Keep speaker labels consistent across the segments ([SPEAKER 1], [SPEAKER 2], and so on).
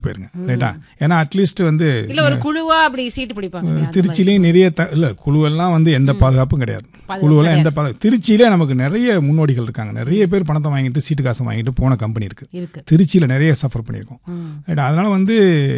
[SPEAKER 1] போயிருங்க ரைட்டா ஏன்னா அட்லீஸ்ட் வந்து
[SPEAKER 2] இல்ல ஒரு குழுவா அப்படி சீட்டு பிடிப்பாங்க இல்லையா? அந்த மாதிரி.
[SPEAKER 1] திருச்சிலையும் நிறைய த இல்லை குழுவெல்லாம் வந்து எந்த பாதுகாப்பும் கிடையாது குழுவெல்லாம் எந்த பாதுகா திருச்சியில நமக்கு நிறைய முன்னோடிகள் இருக்காங்க நிறைய பேர் பணத்தை வாங்கிட்டு சீட்டு காசை வாங்கிட்டு போன கம்பெனி இருக்கு
[SPEAKER 2] இருக்கு
[SPEAKER 1] திருச்சியில நிறைய சஃபர் பண்ணியிருக்கோம்
[SPEAKER 2] ம்.
[SPEAKER 1] ரைட்டா அதனால வந்து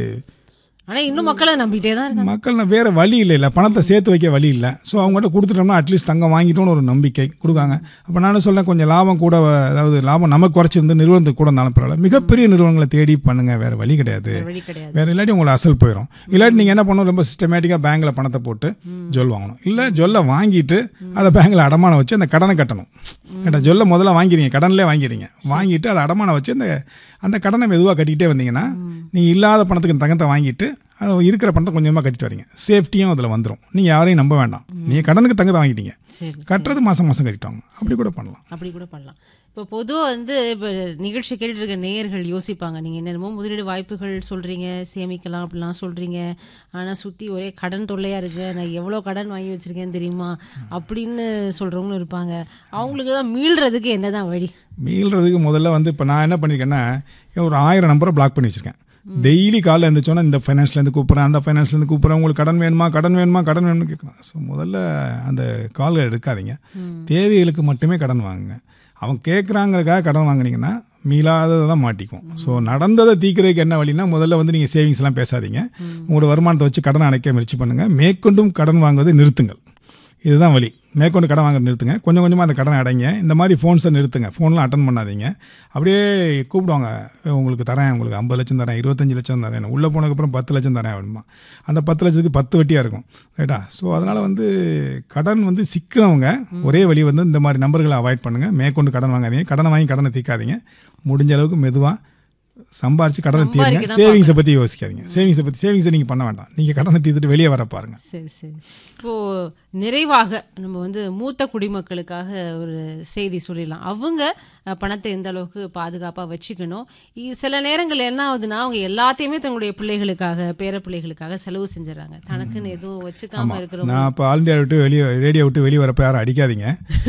[SPEAKER 2] ஆனா இன்னும் மக்களை நம்பிட்டே தான் இருக்காங்க
[SPEAKER 1] மக்கள் வேற வழி இல்லை இல்லை பணத்தை சேர்த்து வைக்க வழி இல்லை ஸோ அவங்ககிட்ட கொடுத்துட்டோம்னா அட்லீஸ்ட் தங்கம் வாங்கிட்டோம்னு ஒரு நம்பிக்கை கொடுக்காங்க அப்போ நானும் சொல்ல கொஞ்சம் லாபம் கூட வ- அதாவது லாபம் நமக்கு குறைச்சிருந்து நிறுவனத்துக்கு கூட இருந்தாலும் பரவாயில்ல மிகப்பெரிய நிறுவனங்களை தேடி பண்ணுங்க வேற வழி கிடையாது
[SPEAKER 2] வேற வழி கிடையாது
[SPEAKER 1] வேற இல்லாட்டி உங்களை அசல் போயிடும் இல்லாட்டி நீங்கள் என்ன பண்ணணும் ரொம்ப சிஸ்டமேட்டிக்காக பேங்க்கில் பணத்தை போட்டு ஜொல் வாங்கணும் இல்லை ஜொல்லை வாங்கிட்டு அதை பேங்க்கில் அடமானம் வச்சு அந்த கடனை கட்டணும் கேட்டா ஜொல்லை முதல்ல வாங்கிறீங்க கடன்லேயே வாங்கிறீங்க வாங்கிட்டு அதை அடமானம் வச்சு அந்த அந்த கடனை மெதுவாக கட்டிக்கிட்டே வந்தீங்கன்னா நீங்கள் இல்லாத பணத்துக்கு தங்கத்தை வாங்கிட்டு அதை இருக்கிற பணத்தை கொஞ்சமாக கட்டிட்டு வரீங்க சேஃப்டியும் அதில் வந்துடும் நீங்கள் யாரையும் நம்ப வேண்டாம் நீங்கள் கடனுக்கு தங்கத்தை வாங்கிட்டீங்க
[SPEAKER 2] சரி
[SPEAKER 1] கட்டுறது மாதம் மாதம் கட்டிட்டாங்க அப்படி கூட பண்ணலாம்
[SPEAKER 2] அப்படி கூட பண்ணலாம் இப்போ பொதுவாக வந்து இப்போ நிகழ்ச்சி கேட்டுட்டு இருக்க நேயர்கள் யோசிப்பாங்க நீங்கள் என்னென்னமோ முதலீடு வாய்ப்புகள் சொல்கிறீங்க சேமிக்கலாம் அப்படிலாம் சொல்கிறீங்க ஆனால் சுற்றி ஒரே கடன் தொல்லையாக இருக்கு நான் எவ்வளோ கடன் வாங்கி வச்சுருக்கேன்னு தெரியுமா அப்படின்னு சொல்கிறவங்களும் இருப்பாங்க அவங்களுக்கு தான் மீள்றதுக்கு என்னதான் வழி
[SPEAKER 1] மீள்றதுக்கு முதல்ல வந்து இப்போ நான் என்ன பண்ணியிருக்கேன்னா ஒரு ஆயிரம் நம்பரை பிளாக் பண்ணி வச்சிருக்கேன் டெய்லி காலைல எழுந்திரிச்சோன்னா இந்த ஃபைனான்ஸ்லேருந்து கூப்பிட்றேன் அந்த ஃபைனான்ஸ்லேருந்து கூப்பிட்றேன் உங்களுக்கு கடன் வேணுமா கடன் வேணுமா கடன் வேணும்னு கேட்குறேன் ஸோ முதல்ல அந்த கால்கள் எடுக்காதீங்க தேவைகளுக்கு மட்டுமே கடன் வாங்குங்க அவன் கேட்குறாங்கிறக்காக கடன் வாங்குனீங்கன்னா மீளாததை தான் மாட்டிக்கும் ஸோ நடந்ததை தீக்கிறதுக்கு என்ன வழின்னா முதல்ல வந்து நீங்கள் சேவிங்ஸ்லாம் பேசாதீங்க உங்களோட வருமானத்தை வச்சு கடன் அடைக்க முயற்சி பண்ணுங்கள் மேற்கொண்டும் கடன் வாங்குவதை நிறுத்துங்கள் இதுதான் வழி மேற்கொண்டு கடன் வாங்க நிறுத்துங்க கொஞ்சம் கொஞ்சமாக அந்த கடனை அடைங்க இந்த மாதிரி ஃபோன்ஸை நிறுத்துங்க ஃபோன்லாம் அட்டன் பண்ணாதீங்க அப்படியே கூப்பிடுவாங்க உங்களுக்கு தரேன் உங்களுக்கு ஐம்பது லட்சம் தரேன் இருபத்தஞ்சு லட்சம் தரேன் உள்ளே போனதுக்கப்புறம் பத்து லட்சம் தரேன் அப்படிமா அந்த பத்து லட்சத்துக்கு பத்து வட்டியாக இருக்கும் ரைட்டா ஸோ அதனால் வந்து கடன் வந்து சிக்கிறவங்க ஒரே வழி வந்து இந்த மாதிரி நம்பர்களை அவாய்ட் பண்ணுங்கள் மேற்கொண்டு கடன் வாங்காதீங்க கடனை வாங்கி கடனை தீக்காதீங்க முடிஞ்ச அளவுக்கு மெதுவாக சம்பாரிச்சு கடனை தீருங்க
[SPEAKER 2] சம்பாதிக்க தான்
[SPEAKER 1] சேவிங்ஸை பற்றி யோசிக்காதீங்க சேவிங்ஸை பற்றி சேவிங்ஸை நீங்கள் பண்ண வேண்டாம் நீங்கள் கடனை தீர்த்துட்டு வெளியே வர பாருங்க
[SPEAKER 2] சரி சரி இப்போ நிறைவாக நம்ம வந்து மூத்த குடிமக்களுக்காக ஒரு செய்தி சொல்லிடலாம் அவங்க அஹ், பணத்தை எந்த அளவுக்கு பாதுகாப்பாக வச்சுக்கணும் இ- சில நேரங்கள் என்ன ஆகுதுன்னா அவங்க எல்லாத்தையுமே தங்களுடைய பிள்ளைகளுக்காக பேர பிள்ளைகளுக்காக செலவு செஞ்சுறாங்க தனக்குன்னு எதுவும் வச்சுக்காம இருக்கிறவங்க
[SPEAKER 1] நான் இப்போ ஆல் இந்தியா விட்டு வெளியே ரேடியோ விட்டு வெளியே வரப்போ யாரும் அடிக்காதீங்க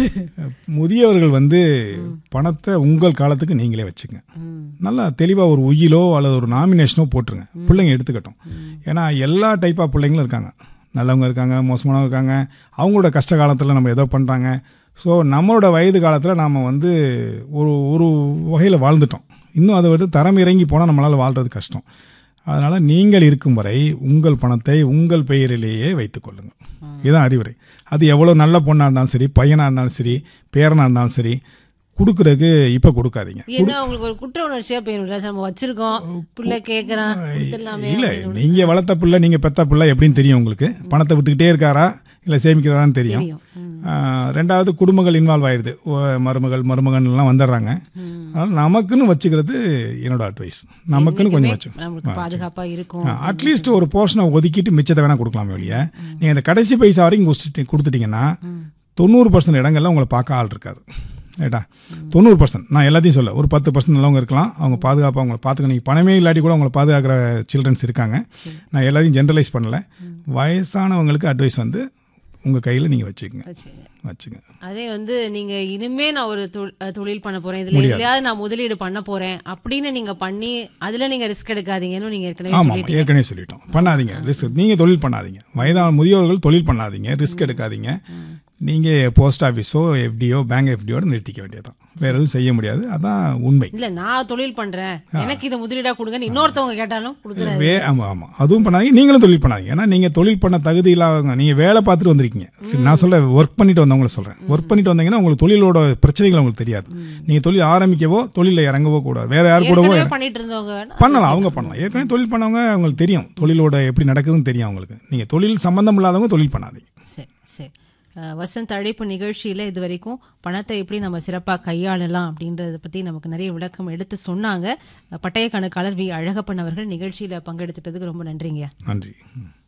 [SPEAKER 1] முதியவர்கள் வந்து பணத்தை உங்கள் காலத்துக்கு நீங்களே வச்சுங்க
[SPEAKER 2] ம்,
[SPEAKER 1] நல்லா தெளிவாக ஒரு உயிலோ அல்லது ஒரு நாமினேஷனோ போட்டுருங்க பிள்ளைங்க எடுத்துக்கட்டும் ஏன்னா எல்லா டைப் ஆஃப் பிள்ளைங்களும் இருக்காங்க நல்லவங்க இருக்காங்க மோசமானவங்க இருக்காங்க அவங்களோட கஷ்ட காலத்தில் நம்ம ஏதோ பண்ணுறாங்க ஸோ நம்மளோட வயது காலத்தில் நாம் வந்து ஒரு ஒரு வகையில் வாழ்ந்துட்டோம் இன்னும் அதை விட்டு தரம் இறங்கி போனால் நம்மளால் வாழ்றது கஷ்டம் அதனால் நீங்கள் இருக்கும் வரை உங்கள் பணத்தை உங்கள் பெயரிலேயே வைத்துக் கொள்ளுங்கள் இதுதான் அறிவுரை அது எவ்வளோ நல்ல பொண்ணாக இருந்தாலும் சரி பையனாக இருந்தாலும் சரி பேரனாக இருந்தாலும் சரி கொடுக்குறதுக்கு இப்போ கொடுக்காதீங்க
[SPEAKER 2] ஏன்னா அவங்களுக்கு ஒரு குற்ற உணர்ச்சியா போயிடும் நம்ம வச்சிருக்கோம் பிள்ளை கேட்கறான் கொடுத்துடலாமே
[SPEAKER 1] இல்லை நீங்கள் வளர்த்த பிள்ளை நீங்கள் பெத்த பிள்ளை எப்படின்னு தெரியும் உங்களுக்கு பணத்தை விட்டுக்கிட்டே இருக்காரா இல்லை சேமிக்கிறாரான்னு தெரியும்
[SPEAKER 2] தெரியும் ம்,
[SPEAKER 1] ஆஹ் ரெண்டாவது குடும்பங்கள் இன்வால்வ் ஆயிடுது ஓ, மருமகள் மருமகன் எல்லாம் வந்துடுறாங்க
[SPEAKER 2] ம்.
[SPEAKER 1] அதனால் நமக்குன்னு வச்சுக்கிறது என்னோட அட்வைஸ் நமக்குன்னு கொஞ்சம் வச்சு
[SPEAKER 2] நம்மளுக்கு பாதுகாப்பா இருக்கும்
[SPEAKER 1] அட்லீஸ்ட் ஒரு போர்ஷனை ஒதுக்கிட்டு மிச்சத்தை வேணால் கொடுக்கலாமே ஒழிய நீங்கள் இந்த கடைசி பைசா வரைக்கும் கொடுத்துட்டு கொடுத்துட்டீங்கன்னா தொண்ணூறு பர்சன்ட் இடங்கள்ல உங்களை பார்க்க ஆள் இருக்காது ரைட்டா தொண்ணூறு பர்சன்ட் நான் எல்லாத்தையும் சொல்ல ஒரு பத்து பர்சன்ட் நல்லவங்க இருக்கலாம் அவங்க பாதுகாப்பாக அவங்கள பார்த்துக்க நீங்கள் பணமே இல்லாட்டி கூட அவங்கள பாதுகாக்கிற சில்ட்ரன்ஸ் இருக்காங்க நான் எல்லாத்தையும் ஜென்ரலைஸ் பண்ணல வயசானவங்களுக்கு அட்வைஸ் வந்து உங்கள் கையில் நீங்கள் வச்சுக்கோங்க
[SPEAKER 2] வச்சுங்க.
[SPEAKER 1] வச்சுங்க
[SPEAKER 2] அதே வந்து நீங்க இனிமே நான் ஒரு தொ- அஹ் தொழில் பண்ண போறேன் இதுல எதுலயாவது நான் முதலீடு பண்ண போறேன் அப்படின்னு நீங்க பண்ணி அதுல நீங்க ரிஸ்க் எடுக்காதீங்கன்னு நீங்க ஏற்கனவே
[SPEAKER 1] ஆமாம்
[SPEAKER 2] சொல்லிட்டீங்க
[SPEAKER 1] ஏற்கனவே சொல்லிட்டோம் பண்ணாதீங்க ரிஸ்க் நீங்கள் தொழில் பண்ணாதீங்க வயதான முதியோர்கள் தொழில் பண்ணாதீங்க ரிஸ்க் எடுக்காதீங்க நீங்கள் போஸ்ட் ஆஃபீஸோ எஃப்டியோ பேங்க் எஃப்டியோட நிறுத்திக்க வேண்டியதுதான் வேற எதுவும் செய்ய முடியாது அதான் உண்மை
[SPEAKER 2] இல்ல நான் தொழில் பண்றேன் எனக்கு இதை முதலீடா கொடுங்கன்னு இன்னொருத்தவங்க கேட்டாலும் கொடுக்குறாரு
[SPEAKER 1] வே ஆமாம் ஆமாம் அதுவும் பண்ணாதீங்க நீங்களும் தொழில் பண்ணாதீங்க ஏன்னா நீங்கள் தொழில் பண்ண தகுதி இல்லாதவங்க நீங்கள் வேலை பார்த்துட்டு வந்திருக்கீங்க நான் சொல்ல ஒர்க் பண்ணிட்டு வந்தவங்கள சொல்கிறேன் ஒர்க் பண்ணிட்டு வந்தீங்கன்னா உங்களுக்கு தொழிலோட பிரச்சனைகள் உங்களுக்கு தெரியாது நீங்கள் தொழில் ஆரம்பிக்கவோ தொழிலில் இறங்கவோ கூடாது வேற யார் கூடவோ
[SPEAKER 2] ஏற்கனவே பண்ணிட்டு இருந்தவங்க வேணா
[SPEAKER 1] பண்ணலாம் அவங்க பண்ணலாம் ஏற்கனவே தொழில் பண்ணவங்க அவங்களுக்கு தெரியும் தொழிலோட எப்படி நடக்குதுன்னு தெரியும் அவங்களுக்கு நீங்கள் தொழில் சம்பந்தம் இல்லாதவங்க தொழில் பண்ணாதீங்க
[SPEAKER 2] சரி சரி அஹ் வசந்த் அழைப்பு நிகழ்ச்சியில் இது வரைக்கும் பணத்தை எப்படி நம்ம சிறப்பாக கையாளலாம் அப்படின்றத பற்றி நமக்கு நிறைய விளக்கம் எடுத்து சொன்னாங்க பட்டய கணக்காளர் வி அழகப்பன் அவர்கள் நிகழ்ச்சியில் பங்கெடுத்துட்டதுக்கு ரொம்ப நன்றிங்க
[SPEAKER 1] நன்றி ம்.